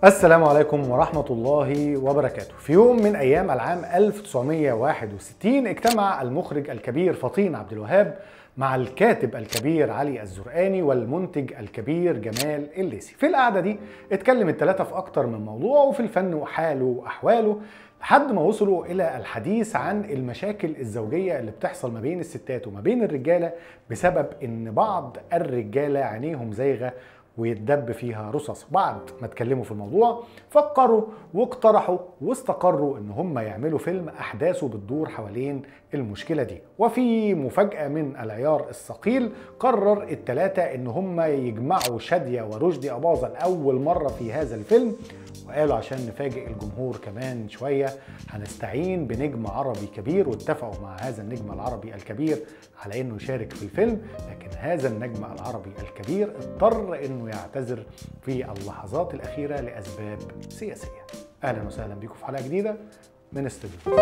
السلام عليكم ورحمة الله وبركاته في يوم من أيام العام 1961 اجتمع المخرج الكبير فطين عبد الوهاب مع الكاتب الكبير علي الزرقاني والمنتج الكبير جمال الليثي في القعدة دي اتكلم الثلاثة في أكتر من موضوع وفي الفن وحاله وأحواله لحد ما وصلوا إلى الحديث عن المشاكل الزوجية اللي بتحصل ما بين الستات وما بين الرجالة بسبب إن بعض الرجالة عينيهم زايغة ويتدب فيها رصاص بعد ما اتكلموا في الموضوع فكروا واقترحوا واستقروا ان هم يعملوا فيلم احداثه بتدور حوالين المشكلة دي وفي مفاجأة من العيار الثقيل قرر التلاتة ان هم يجمعوا شادية ورشدي أباظة لأول مرة في هذا الفيلم وقالوا عشان نفاجئ الجمهور كمان شوية هنستعين بنجم عربي كبير واتفقوا مع هذا النجم العربي الكبير على انه يشارك في الفيلم لكن هذا النجم العربي الكبير اضطر انه يعتذر في اللحظات الاخيرة لاسباب سياسية اهلا وسهلا بكم في حلقة جديدة من استوديو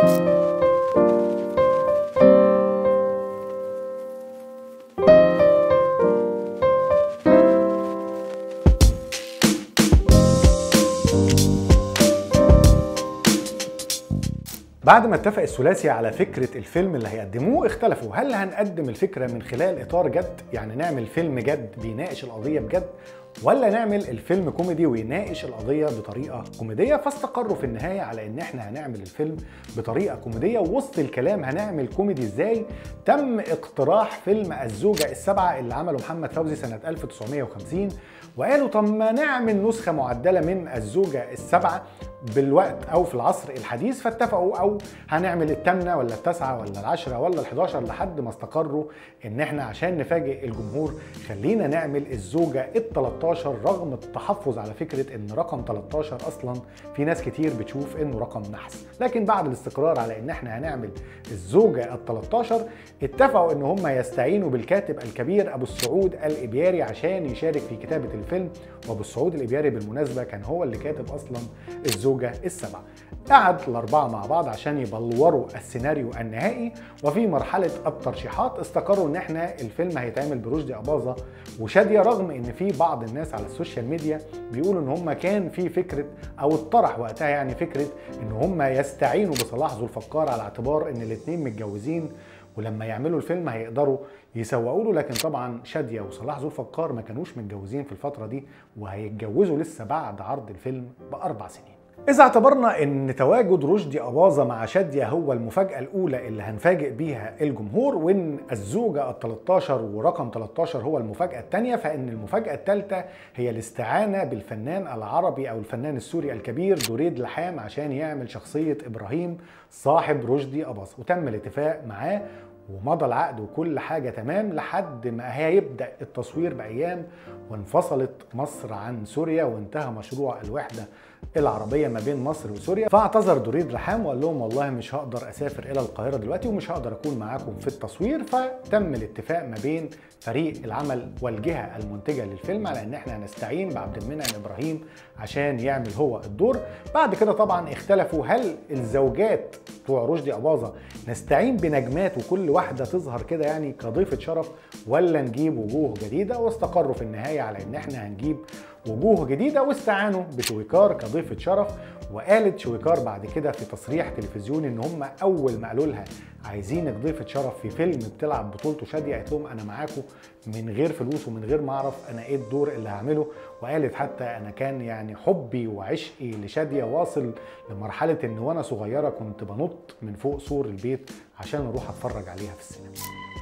بعد ما اتفق الثلاثي على فكرة الفيلم اللي هيقدموه اختلفوا هل هنقدم الفكرة من خلال إطار جد يعني نعمل فيلم جد بيناقش القضية بجد ولا نعمل الفيلم كوميدي ويناقش القضية بطريقة كوميدية فاستقروا في النهاية على ان احنا هنعمل الفيلم بطريقة كوميدية ووسط الكلام هنعمل كوميدي ازاي تم اقتراح فيلم الزوجة السبعة اللي عمله محمد فوزي سنة 1950 وقالوا طب ما نعمل نسخة معدلة من الزوجة السبعة بالوقت او في العصر الحديث فاتفقوا او هنعمل الثامنه ولا التاسعه ولا العشره ولا ال11 لحد ما استقروا ان احنا عشان نفاجئ الجمهور خلينا نعمل الزوجه ال13 رغم التحفظ على فكره ان رقم 13 اصلا في ناس كتير بتشوف انه رقم نحس لكن بعد الاستقرار على ان احنا هنعمل الزوجه ال13 اتفقوا ان هم يستعينوا بالكاتب الكبير ابو السعود الابياري عشان يشارك في كتابه الفيلم وابو السعود الابياري بالمناسبه كان هو اللي كاتب اصلا الزوجه الزوجة السبعة قعد الأربعة مع بعض عشان يبلوروا السيناريو النهائي وفي مرحلة الترشيحات استقروا إن إحنا الفيلم هيتعمل برشدي أباظة وشادية رغم إن في بعض الناس على السوشيال ميديا بيقولوا إن هم كان في فكرة أو اطرح وقتها يعني فكرة إن هم يستعينوا بصلاح ذو الفقار على اعتبار إن الاتنين متجوزين ولما يعملوا الفيلم هيقدروا يسوقوا له لكن طبعا شاديه وصلاح ذو الفقار ما كانوش متجوزين في الفتره دي وهيتجوزوا لسه بعد عرض الفيلم باربع سنين إذا اعتبرنا إن تواجد رشدي أباظة مع شادية هو المفاجأة الأولى اللي هنفاجئ بيها الجمهور وإن الزوجة ال 13 ورقم 13 هو المفاجأة الثانية فإن المفاجأة الثالثة هي الاستعانة بالفنان العربي أو الفنان السوري الكبير دريد لحام عشان يعمل شخصية إبراهيم صاحب رشدي أباظة وتم الاتفاق معاه ومضى العقد وكل حاجه تمام لحد ما هيبدا التصوير بايام وانفصلت مصر عن سوريا وانتهى مشروع الوحده العربيه ما بين مصر وسوريا فاعتذر دريد رحام وقال لهم والله مش هقدر اسافر الى القاهره دلوقتي ومش هقدر اكون معاكم في التصوير فتم الاتفاق ما بين فريق العمل والجهه المنتجه للفيلم على ان احنا هنستعين بعبد المنعم ابراهيم عشان يعمل هو الدور بعد كده طبعا اختلفوا هل الزوجات بتوع رشدي اباظه نستعين بنجمات وكل واحده تظهر كده يعني كضيفه شرف ولا نجيب وجوه جديده واستقروا في النهايه على ان احنا هنجيب وجوه جديده واستعانوا بشويكار كضيفه شرف وقالت شويكار بعد كده في تصريح تلفزيوني ان هم اول ما قالوا لها عايزينك ضيفه شرف في فيلم بتلعب بطولته شاديه قالت لهم انا معاكم من غير فلوس ومن غير ما اعرف انا ايه الدور اللي هعمله وقالت حتى انا كان يعني حبي وعشقي لشاديه واصل لمرحله ان وانا صغيره كنت بنط من فوق سور البيت عشان اروح اتفرج عليها في السينما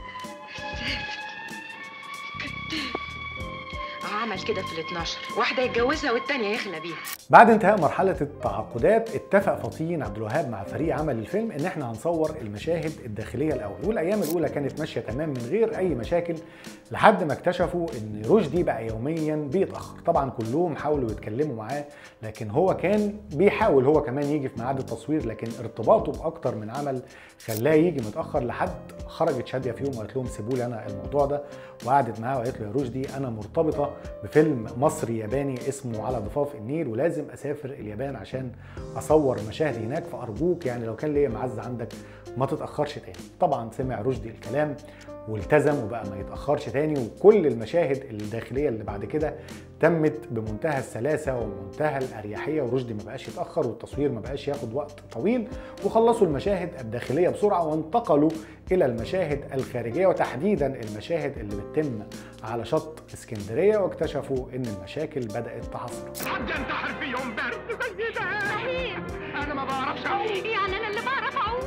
عمل كده في ال 12 واحده يتجوزها والتانيه يخلى بيها بعد انتهاء مرحلة التعاقدات اتفق فطين عبد الوهاب مع فريق عمل الفيلم ان احنا هنصور المشاهد الداخلية الاول والايام الاولى كانت ماشية تمام من غير اي مشاكل لحد ما اكتشفوا ان رشدي بقى يوميا بيتأخر طبعا كلهم حاولوا يتكلموا معاه لكن هو كان بيحاول هو كمان يجي في ميعاد التصوير لكن ارتباطه باكتر من عمل خلاه يجي متأخر لحد خرجت شادية في يوم وقالت لهم سيبوا لي انا الموضوع ده وقعدت معاه وقالت له يا رشدي انا مرتبطة بفيلم مصري ياباني اسمه على ضفاف النيل ولازم اسافر اليابان عشان اصور مشاهد هناك فارجوك يعني لو كان ليا معزه عندك ما تتاخرش تاني طبعا سمع رشدي الكلام والتزم وبقى ما يتاخرش تاني وكل المشاهد الداخليه اللي بعد كده تمت بمنتهى السلاسه ومنتهى الاريحيه ورشدي ما بقاش يتاخر والتصوير ما بقاش ياخد وقت طويل وخلصوا المشاهد الداخليه بسرعه وانتقلوا الى المشاهد الخارجيه وتحديدا المشاهد اللي بتتم على شط اسكندريه واكتشفوا ان المشاكل بدات تحصل حد ينتحر في يوم بارد زي ده صحيح انا ما بعرفش اعوم يعني انا اللي بعرف اعوم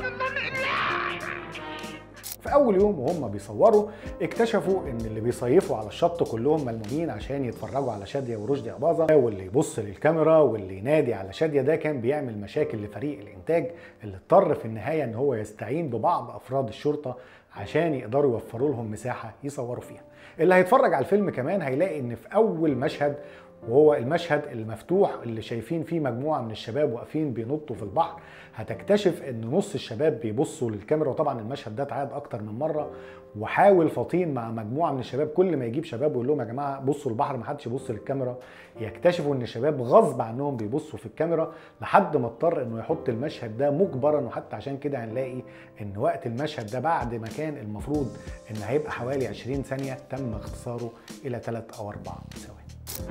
في اول يوم وهم بيصوروا اكتشفوا ان اللي بيصيفوا على الشط كلهم ملمومين عشان يتفرجوا على شاديه ورشدي اباظه واللي يبص للكاميرا واللي ينادي على شاديه ده كان بيعمل مشاكل لفريق الانتاج اللي اضطر في النهايه ان هو يستعين ببعض افراد الشرطه عشان يقدروا يوفروا لهم مساحه يصوروا فيها اللي هيتفرج على الفيلم كمان هيلاقي ان في اول مشهد وهو المشهد المفتوح اللي شايفين فيه مجموعه من الشباب واقفين بينطوا في البحر هتكتشف ان نص الشباب بيبصوا للكاميرا وطبعا المشهد ده اتعاد اكتر من مره وحاول فطين مع مجموعه من الشباب كل ما يجيب شباب ويقول لهم يا جماعه بصوا البحر ما حدش يبص للكاميرا يكتشفوا ان الشباب غصب عنهم بيبصوا في الكاميرا لحد ما اضطر انه يحط المشهد ده مجبرا وحتى عشان كده هنلاقي ان وقت المشهد ده بعد ما كان المفروض ان هيبقى حوالي 20 ثانيه تم اختصاره الى 3 او 4 ثواني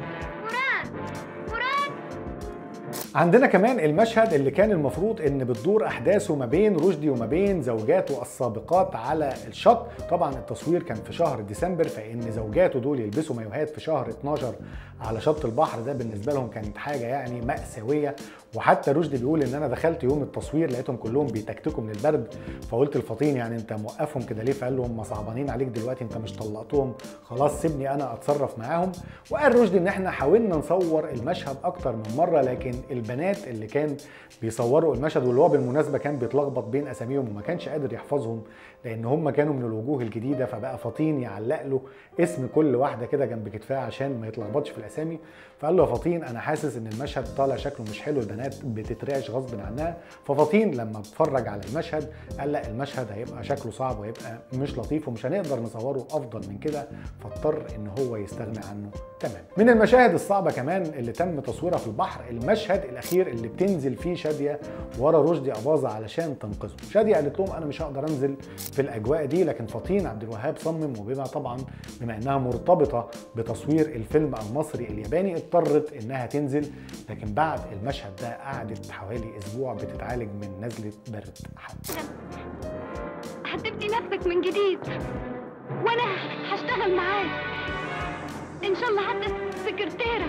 مراد مراد عندنا كمان المشهد اللي كان المفروض ان بتدور احداثه ما بين رشدي وما بين زوجاته السابقات على الشط طبعا التصوير كان في شهر ديسمبر فان زوجاته دول يلبسوا مايوهات في شهر 12 على شط البحر ده بالنسبه لهم كانت حاجه يعني ماساويه وحتى رشدي بيقول ان انا دخلت يوم التصوير لقيتهم كلهم بيتكتكوا من البرد فقلت لفطين يعني انت موقفهم كده ليه فقال له هم صعبانين عليك دلوقتي انت مش طلقتهم خلاص سيبني انا اتصرف معاهم وقال رشدي ان احنا حاولنا نصور المشهد اكتر من مره لكن البنات اللي كان بيصوروا المشهد واللي هو بالمناسبه كان بيتلخبط بين اساميهم وما كانش قادر يحفظهم لان هم كانوا من الوجوه الجديده فبقى فطين يعلق له اسم كل واحده كده جنب كتفها عشان ما يتلخبطش في الاسامي فقال له يا فطين انا حاسس ان المشهد طالع شكله مش حلو البنات بتترعش غصب عنها ففطين لما اتفرج على المشهد قال لا المشهد هيبقى شكله صعب وهيبقى مش لطيف ومش هنقدر نصوره افضل من كده فاضطر ان هو يستغنى عنه تمام من المشاهد الصعبه كمان اللي تم تصويرها في البحر المشهد الاخير اللي بتنزل فيه شاديه ورا رشدي اباظه علشان تنقذه شاديه قالت لهم انا مش هقدر انزل في الاجواء دي لكن فطين عبد الوهاب صمم وبما طبعا بما انها مرتبطه بتصوير الفيلم المصري الياباني اضطرت انها تنزل لكن بعد المشهد ده قعدت حوالي اسبوع بتتعالج من نزله برد حاد هتبني نفسك من جديد وانا هشتغل معاك ان شاء الله حتى سكرتيرة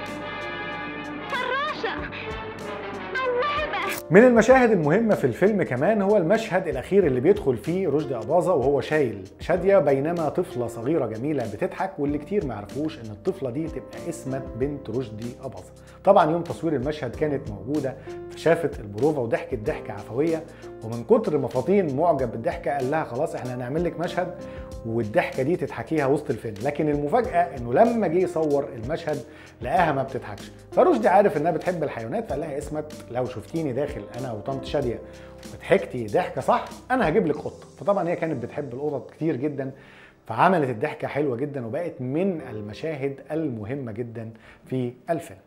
فراشه موهبه من المشاهد المهمة في الفيلم كمان هو المشهد الأخير اللي بيدخل فيه رشدي أباظة وهو شايل شادية بينما طفلة صغيرة جميلة بتضحك واللي كتير ما يعرفوش إن الطفلة دي تبقى اسمت بنت رشدي أباظة. طبعا يوم تصوير المشهد كانت موجودة فشافت البروفة وضحكت ضحكة عفوية ومن كتر ما فطين معجب بالضحكة قال لها خلاص احنا هنعمل لك مشهد والضحكة دي تضحكيها وسط الفيلم لكن المفاجأة إنه لما جه يصور المشهد لقاها ما بتضحكش فرشدي عارف إنها بتحب الحيوانات فقال لها اسمت لو شفتيني داخل انا وطنط شاديه وضحكتي ضحكه صح انا هجيب لك قطه فطبعا هي كانت بتحب القطط كتير جدا فعملت الضحكه حلوه جدا وبقت من المشاهد المهمه جدا في الفيلم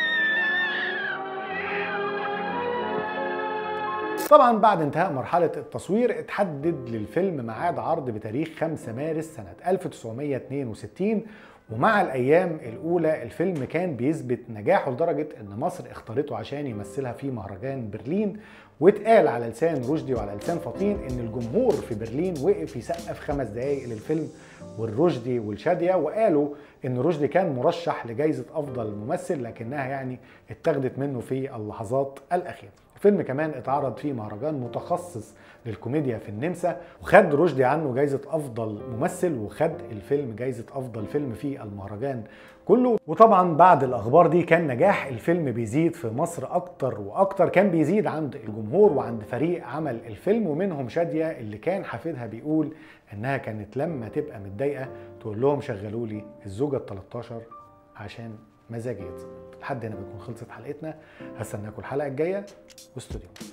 طبعا بعد انتهاء مرحلة التصوير اتحدد للفيلم ميعاد عرض بتاريخ 5 مارس سنة 1962 ومع الأيام الأولى الفيلم كان بيثبت نجاحه لدرجة إن مصر اختارته عشان يمثلها في مهرجان برلين واتقال على لسان رشدي وعلى لسان فطين إن الجمهور في برلين وقف يسقف خمس دقايق للفيلم والرشدي والشادية وقالوا إن رشدي كان مرشح لجائزة أفضل ممثل لكنها يعني اتاخدت منه في اللحظات الأخيرة الفيلم كمان اتعرض في مهرجان متخصص للكوميديا في النمسا وخد رشدي عنه جايزة أفضل ممثل وخد الفيلم جايزة أفضل فيلم في المهرجان كله وطبعا بعد الأخبار دي كان نجاح الفيلم بيزيد في مصر أكتر وأكتر كان بيزيد عند الجمهور وعند فريق عمل الفيلم ومنهم شادية اللي كان حفيدها بيقول إنها كانت لما تبقى متضايقة تقول لهم شغلوا لي الزوجة ال 13 عشان مزاجي يتظبط لحد هنا بتكون خلصت حلقتنا هستناكم الحلقة الجاية واستوديو